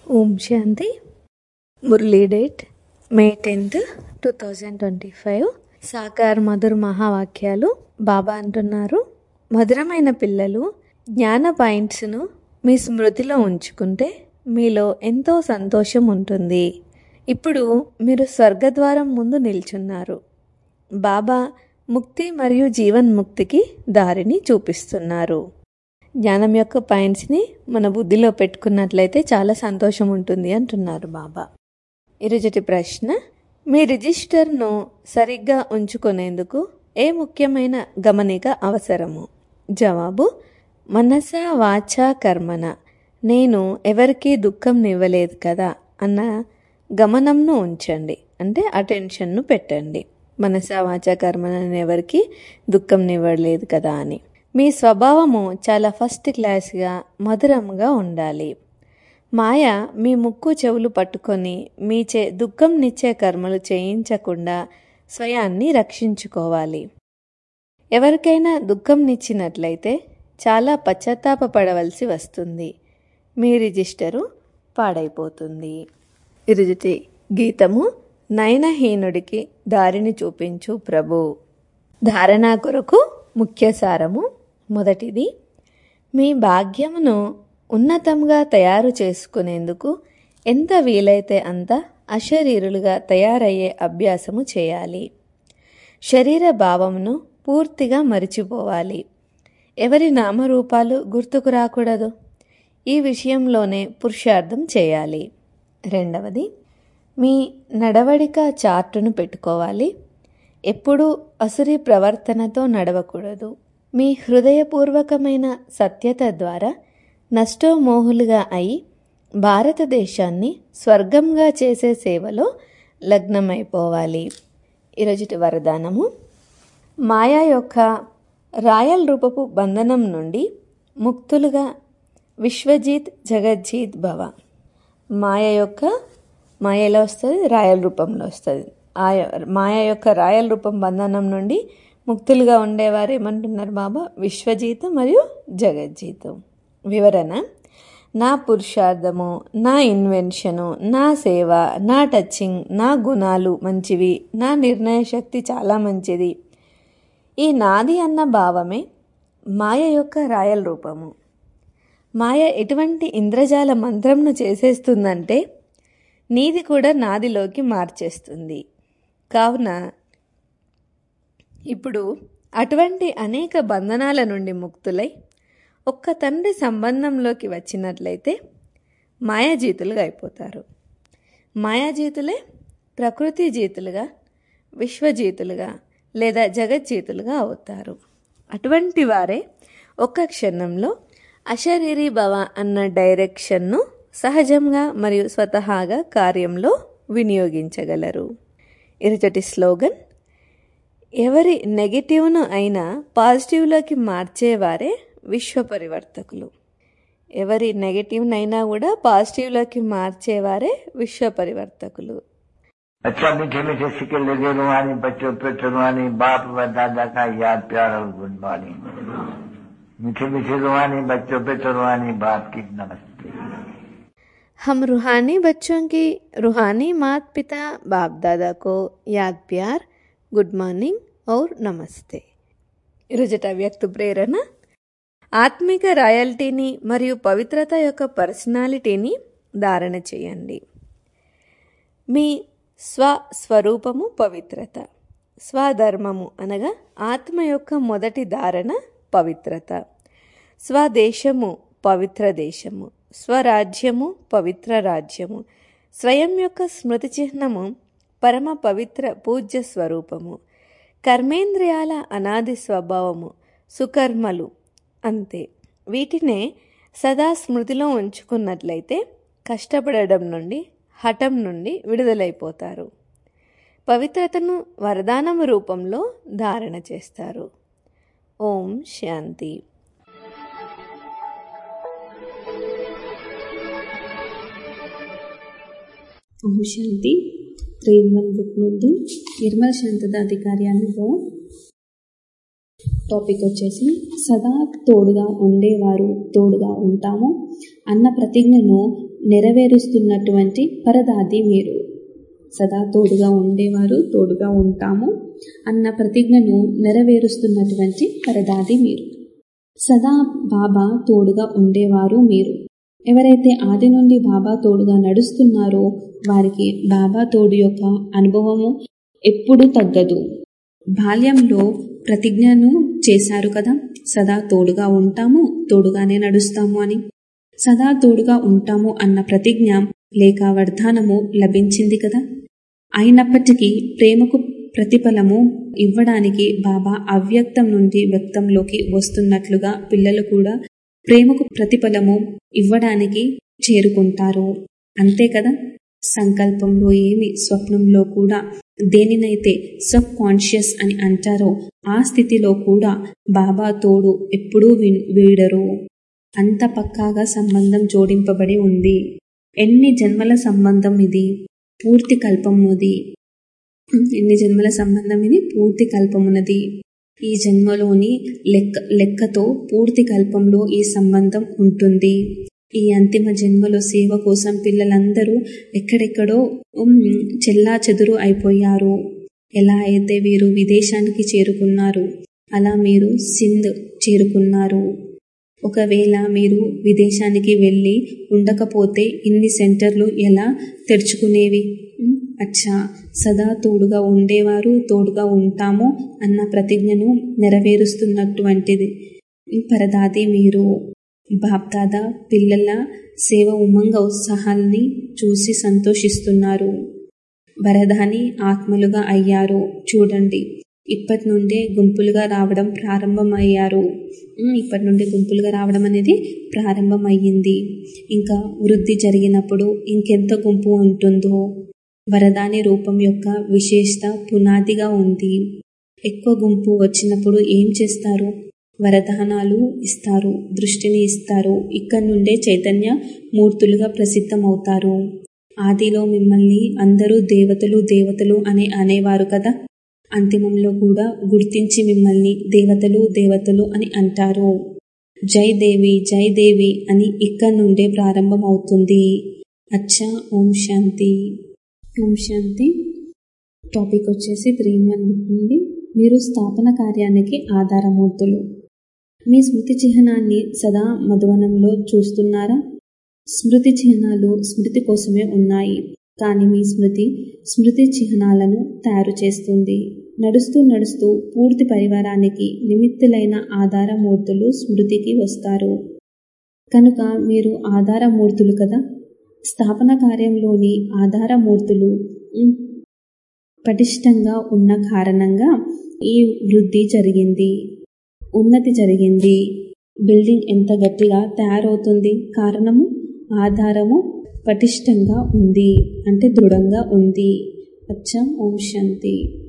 ఓం శాంతి Murli date May tenth two thousand twenty five సాకార్ మధుర్ మహావాక్యాలు బాబా అంటున్నారు మధురమైన పిల్లలు జ్ఞాన పాయింట్స్ను మీ స్మృతిలో ఉంచుకుంటే మీలో ఎంతో సంతోషం ఉంటుంది ఇప్పుడు మీరు స్వర్గద్వారం ముందు నిల్చున్నారు బాబా ముక్తి మరియు జీవన్ముక్తికి దారిని చూపిస్తున్నారు జ్ఞానం యొక్క పాయింట్స్ని మన బుద్ధిలో పెట్టుకున్నట్లయితే చాలా సంతోషం ఉంటుంది అంటున్నారు బాబా ఈరోజుటి ప్రశ్న మీ రిజిస్టర్ను సరిగ్గా ఉంచుకునేందుకు ఏ ముఖ్యమైన గమనిక అవసరము జవాబు మనస వాచ కర్మన నేను ఎవరికీ దుఃఖం నివ్వలేదు కదా అన్న గమనంను ఉంచండి అంటే అటెన్షన్ను పెట్టండి మనస వాచ కర్మన ఎవరికి దుఃఖం నివ్వలేదు కదా అని మీ స్వభావము చాలా ఫస్ట్ క్లాస్గా మధురంగా ఉండాలి మాయ మీ ముక్కు చెవులు పట్టుకొని మీ చే దుఃఖంనిచ్చే కర్మలు చేయించకుండా స్వయాన్ని రక్షించుకోవాలి ఎవరికైనా దుఃఖంనిచ్చినట్లయితే చాలా పశ్చాత్తాపపడవలసి వస్తుంది మీ రిజిస్టరు పాడైపోతుంది ఇరుజుటి గీతము నయనహీనుడికి దారిని చూపించు ప్రభు ధారణా కొరకు ముఖ్య సారము మొదటిది మీ భాగ్యమును ఉన్నతంగా తయారు చేసుకునేందుకు ఎంత వీలైతే అంత అశరీరులుగా తయారయ్యే అభ్యాసము చేయాలి శరీర భావమును పూర్తిగా మరిచిపోవాలి ఎవరి నామరూపాలు గుర్తుకు రాకూడదు ఈ విషయంలోనే పురుషార్థం చేయాలి రెండవది మీ నడవడిక చార్టును పెట్టుకోవాలి ఎప్పుడూ అసురి ప్రవర్తనతో నడవకూడదు మీ హృదయపూర్వకమైన సత్యత ద్వారా నష్టోమోహులుగా అయి భారతదేశాన్ని స్వర్గంగా చేసే సేవలో లగ్నమైపోవాలి ఈరోజుటి వరదానము మాయా యొక్క రాయల్ రూపపు బంధనం నుండి ముక్తులుగా విశ్వజీత్ జగజ్జీత్ భవ మాయ యొక్క మాయ ఎలా వస్తుంది రాయల్ రూపంలో వస్తుంది ఆ మాయ యొక్క రాయల్ రూపం బంధనం నుండి ముక్తులుగా ఉండేవారు ఏమంటున్నారు బాబా విశ్వజీతం మరియు జగజ్జీతం వివరణ నా పురుషార్థము నా ఇన్వెన్షను నా సేవ నా టచింగ్ నా గుణాలు మంచివి నా నిర్ణయ శక్తి చాలా మంచిది ఈ నాది అన్న భావమే మాయ యొక్క రాయల్ రూపము మాయ ఎటువంటి ఇంద్రజాల మంత్రంను చేసేస్తుందంటే నీది కూడా నాదిలోకి మార్చేస్తుంది కావున ఇప్పుడు అటువంటి అనేక బంధనాల నుండి ముక్తులై ఒక్క తండ్రి సంబంధంలోకి వచ్చినట్లయితే మాయాజీతులుగా అయిపోతారు మాయాజీతులే ప్రకృతి జీతులుగా విశ్వజీతులుగా లేదా జగజ్జీతులుగా అవుతారు అటువంటి వారే ఒక్క క్షణంలో అశరీరీ భవ అన్న డైరెక్షన్ను సహజంగా మరియు స్వతహాగా కార్యంలో వినియోగించగలరు ఇరుచటి స్లోగన్ ఎవరి నెగిటివ్ను అయినా పాజిటివ్లోకి మార్చేవారే విశ్వ పరివర్తకులు ఎవరి నెగిటివ్నైనా కూడా పాజిటివ్లోకి మార్చేవారే విశ్వ పరివర్తకులు अच्छा मीठे मीठे सिक्के लगे रुहानी बच्चों पे रुहानी बाप व दादा का याद प्यार और गुड मॉर्निंग मीठे मीठे रुहानी बच्चों पे रुहानी बाप की नमस्ते हम रूहानी बच्चों की रूहानी माता पिता बाप दादा को याद प्यार గుడ్ మార్నింగ్ ఔర్ నమస్తే ఈరోజుట వ్యక్త ప్రేరణ ఆత్మిక రాయల్టీని మరియు పవిత్రత యొక్క పర్సనాలిటీని ధారణ చేయండి మీ స్వస్వరూపము పవిత్రత స్వధర్మము అనగా ఆత్మ యొక్క మొదటి ధారణ పవిత్రత స్వదేశము పవిత్ర దేశము స్వరాజ్యము పవిత్ర రాజ్యము స్వయం యొక్క స్మృతి చిహ్నము పరమ పవిత్ర పూజ్య స్వరూపము కర్మేంద్రియాల అనాది స్వభావము సుకర్మలు అంతే వీటినే సదా స్మృతిలో ఉంచుకున్నట్లయితే కష్టపడడం నుండి హఠం నుండి విడుదలైపోతారు పవిత్రతను వరదానము రూపంలో ధారణ చేస్తారు ఓం శాంతి ఓం శాంతి త్రీన్ వన్ బుక్ నుండి నిర్మల శాంతదాధికారి అనుభవం టాపిక్ వచ్చేసి సదా తోడుగా ఉండేవారు తోడుగా ఉంటాము అన్న ప్రతిజ్ఞను నెరవేరుస్తున్నటువంటి పరదాది మీరు సదా తోడుగా ఉండేవారు తోడుగా ఉంటాము అన్న ప్రతిజ్ఞను నెరవేరుస్తున్నటువంటి పరదాది మీరు సదా బాబా తోడుగా ఉండేవారు మీరు ఎవరైతే ఆది నుండి బాబా తోడుగా నడుస్తున్నారో వారికి బాబా తోడు యొక్క అనుభవము ఎప్పుడూ తగ్గదు బాల్యంలో ప్రతిజ్ఞను చేశారు కదా సదా తోడుగా ఉంటాము తోడుగానే నడుస్తాము అని సదా తోడుగా ఉంటాము అన్న ప్రతిజ్ఞ లేక వడ్డానము లభించింది కదా అయినప్పటికీ ప్రేమకు ప్రతిఫలము ఇవ్వడానికి బాబా అవ్యక్తం నుండి వ్యక్తంలోకి వస్తున్నట్లుగా పిల్లలు కూడా ప్రేమకు ప్రతిఫలము ఇవ్వడానికి చేరుకుంటారు అంతే కదా సంకల్పంలో ఏమి స్వప్నంలో కూడా దేనినైతే సబ్ కాన్షియస్ అని అంటారో ఆ స్థితిలో కూడా బాబా తోడు ఎప్పుడూ వీడరు అంత పక్కాగా సంబంధం జోడింపబడి ఉంది ఎన్ని జన్మల సంబంధం ఇది పూర్తి కల్పముది ఎన్ని జన్మల సంబంధం ఇది పూర్తి కల్పమున్నది ఈ జన్మలోని లెక్క లెక్కతో పూర్తి కల్పంలో ఈ సంబంధం ఉంటుంది ఈ అంతిమ జన్మలో సేవ కోసం పిల్లలందరూ ఎక్కడెక్కడో చెల్లా చెదురు అయిపోయారు ఎలా అయితే వీరు విదేశానికి చేరుకున్నారు అలా మీరు సింధ్ చేరుకున్నారు ఒకవేళ మీరు విదేశానికి వెళ్ళి ఉండకపోతే ఇన్ని సెంటర్లు ఎలా తెరుచుకునేవి అచ్చా సదా తోడుగా ఉండేవారు తోడుగా ఉంటాము అన్న ప్రతిజ్ఞను నెరవేరుస్తున్నటువంటిది పరదాది మీరు బాప్దాదా పిల్లల సేవ ఉమంగ ఉత్సాహాల్ని చూసి సంతోషిస్తున్నారు వరదాని ఆత్మలుగా అయ్యారు చూడండి ఇప్పటి నుండే గుంపులుగా రావడం ప్రారంభమయ్యారు ఇప్పటి నుండి గుంపులుగా రావడం అనేది ప్రారంభమయ్యింది ఇంకా వృద్ధి జరిగినప్పుడు ఇంకెంత గుంపు ఉంటుందో వరదాని రూపం యొక్క విశేషత పునాదిగా ఉంది ఎక్కువ గుంపు వచ్చినప్పుడు ఏం చేస్తారు వరదానాలు ఇస్తారు దృష్టిని ఇస్తారు ఇక్కడి నుండే చైతన్య మూర్తులుగా ప్రసిద్ధమవుతారు ఆదిలో మిమ్మల్ని అందరూ దేవతలు దేవతలు అని అనేవారు కదా అంతిమంలో కూడా గుర్తించి మిమ్మల్ని దేవతలు దేవతలు అని అంటారు జై దేవి జై దేవి అని ఇక్కడి నుండే ప్రారంభమవుతుంది అచ్చా ఓం శాంతి ఓం శాంతి టాపిక్ వచ్చేసి త్రీ వన్ నుండి మీరు స్థాపన కార్యానికి ఆధారమూర్తులు మీ స్మృతి చిహ్నాన్ని సదా మధువనంలో చూస్తున్నారా స్మృతి చిహ్నాలు స్మృతి కోసమే ఉన్నాయి కానీ మీ స్మృతి స్మృతి చిహ్నాలను తయారు చేస్తుంది నడుస్తూ నడుస్తూ పూర్తి పరివారానికి నిమిత్తులైన ఆధారమూర్తులు స్మృతికి వస్తారు కనుక మీరు ఆధారమూర్తులు కదా స్థాపన కార్యంలోని ఆధారమూర్తులు పటిష్టంగా ఉన్న కారణంగా ఈ వృద్ధి జరిగింది ఉన్నతి జరిగింది బిల్డింగ్ ఎంత గట్టిగా తయారవుతుంది కారణము ఆధారము పటిష్టంగా ఉంది అంటే దృఢంగా ఉంది అచ్చా ఓం శాంతి